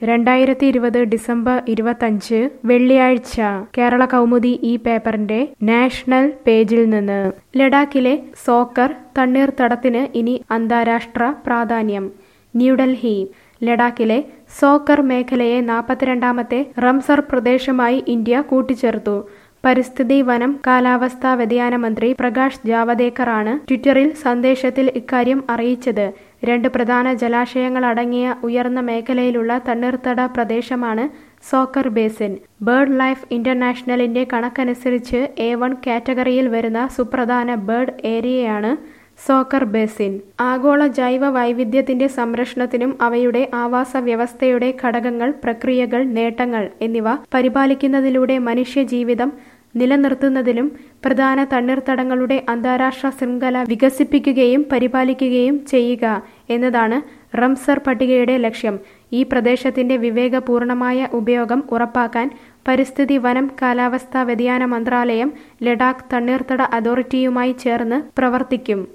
രണ്ടായിരത്തി ഇരുപത് ഡിസംബർ ഇരുപത്തഞ്ച് വെള്ളിയാഴ്ച കേരള കൗമുദി ഈ പേപ്പറിന്റെ നാഷണൽ പേജിൽ നിന്ന് ലഡാക്കിലെ സോക്കർ തണ്ണീർത്തടത്തിന് ഇനി അന്താരാഷ്ട്ര പ്രാധാന്യം ന്യൂഡൽഹി ലഡാക്കിലെ സോക്കർ മേഖലയെ നാൽപ്പത്തിരണ്ടാമത്തെ റംസർ പ്രദേശമായി ഇന്ത്യ കൂട്ടിച്ചേർത്തു പരിസ്ഥിതി വനം കാലാവസ്ഥാ വ്യതിയാന മന്ത്രി പ്രകാശ് ജാവദേക്കറാണ് ട്വിറ്ററിൽ സന്ദേശത്തിൽ ഇക്കാര്യം അറിയിച്ചത് രണ്ട് പ്രധാന ജലാശയങ്ങൾ അടങ്ങിയ ഉയർന്ന മേഖലയിലുള്ള തണ്ണീർത്തട പ്രദേശമാണ് സോക്കർ ബേസിൻ ബേർഡ് ലൈഫ് ഇന്റർനാഷണലിന്റെ കണക്കനുസരിച്ച് എ വൺ കാറ്റഗറിയിൽ വരുന്ന സുപ്രധാന ബേർഡ് ഏരിയയാണ് സോക്കർ ബേസിൻ ആഗോള ജൈവ വൈവിധ്യത്തിന്റെ സംരക്ഷണത്തിനും അവയുടെ ആവാസ വ്യവസ്ഥയുടെ ഘടകങ്ങൾ പ്രക്രിയകൾ നേട്ടങ്ങൾ എന്നിവ പരിപാലിക്കുന്നതിലൂടെ മനുഷ്യജീവിതം നിലനിർത്തുന്നതിലും പ്രധാന തണ്ണീർത്തടങ്ങളുടെ അന്താരാഷ്ട്ര ശൃംഖല വികസിപ്പിക്കുകയും പരിപാലിക്കുകയും ചെയ്യുക എന്നതാണ് റംസർ പട്ടികയുടെ ലക്ഷ്യം ഈ പ്രദേശത്തിന്റെ വിവേകപൂർണമായ ഉപയോഗം ഉറപ്പാക്കാൻ പരിസ്ഥിതി വനം കാലാവസ്ഥാ വ്യതിയാന മന്ത്രാലയം ലഡാക്ക് തണ്ണീർത്തട അതോറിറ്റിയുമായി ചേർന്ന് പ്രവർത്തിക്കും